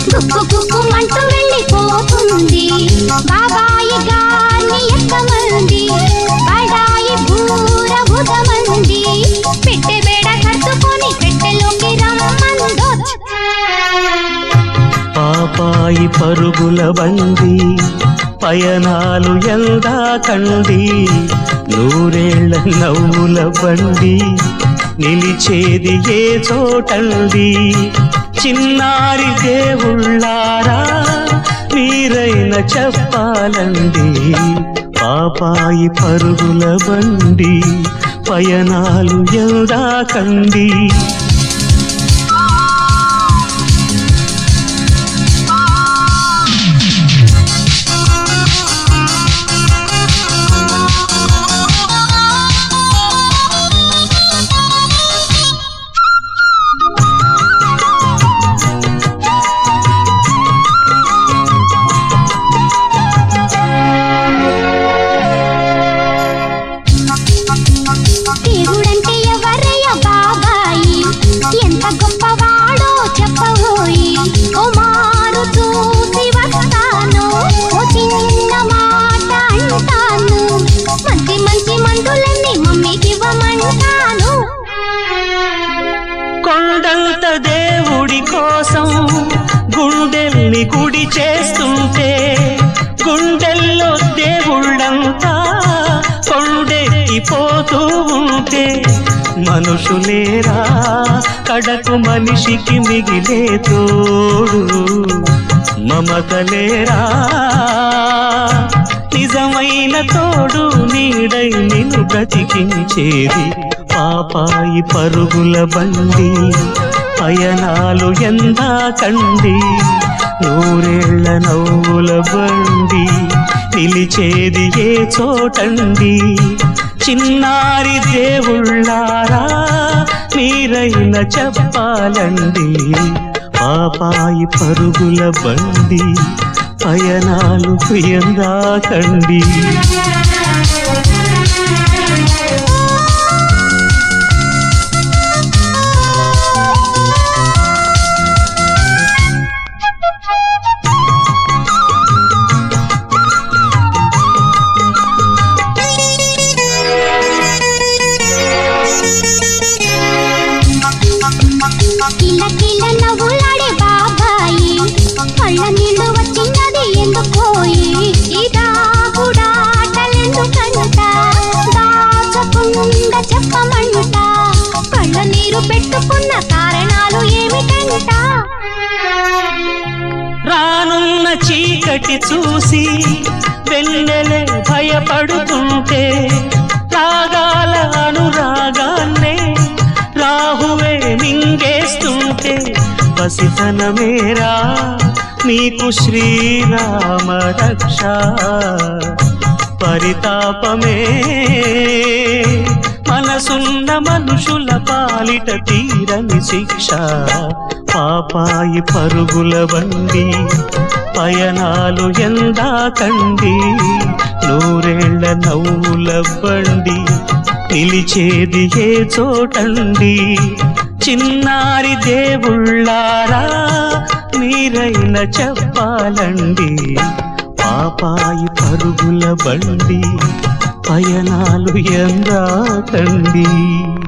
గుప్పు గుప్పుమంటూ వెళ్ళిపోతుంది బాబాయి గారిని ఎక్కమంది బడాయి బూర ఉదమంది పెట్టె బేడ కట్టుకొని పెట్టెలోకి రమ్మందో పాపాయి పరుగుల బండి పయనాలు ఎందా కండి నూరేళ్ల నవ్వుల బండి నిలిచేది ఏ చోటండి చిన్నారి దేవుళ్ళారా మీరైన చెప్పాలండి పాపాయి పరుగుల బండి పయనాలు ఎందా కండి దేవుడంటే ఎవరయ్య బాబాయి ఎంత గొప్పవాడో చెప్పబోయి ఓ మారు చూసి వస్తాను ఓ చిన్న మాట అంటాను మంచి మంచి మందులన్నీ మమ్మీకి ఇవ్వమంటాను కొండంత దేవుడి కోసం గుండెల్ని గుడి చేస్తుంటే గుండెల్లో దేవుళ్ళంతా కొండెక్కిపోతూ ఉంటే మనుషులేరా కడకు మనిషికి మిగిలే తోడు మమతలేరా నిజమైన తోడు నీడై నిన్ను బ్రతికించేది పాపాయి పరుగుల బండి పయనాలు ఎందా కండి నూరేళ్ల నవ్వుల బండి నిలిచేది ఏ చోటండి చిన్నారి దేవుళ్ళారా మీరైన చెప్పాలండి పాపాయి పరుగుల బండి పయనాలు ఎందా కండి కిల కిల నవ్వులాడే బాబాయి కళ్ళ నీళ్ళు వచ్చినది ఎందుకోయి ఈ దాగుడాటలెందుకంట దాచకుండా చెప్పమంట కళ్ళ నీరు పెట్టుకున్న కారణాలు ఏమిటంట రానున్న చీకటి చూసి వెన్నెలే భయపడుతుంటే రాగాల అనురాగాన్నే రాహువే మింగేస్తుంటే పసితనమేరా నీకు శ్రీరామ రక్ష పరితాపమే మనసున్న మనుషుల పాలిట తీరని శిక్ష పాపాయి పరుగుల బండి పయనాలు ఎందా కండి నూరేళ్ల నవ్వుల బండి నిలిచేది ఏ చోటండి చిన్నారి దేవుళ్ళారా మీరైన చెప్పాలండి పాపాయి పరుగుల బండి పయనాలు ఎందా కండి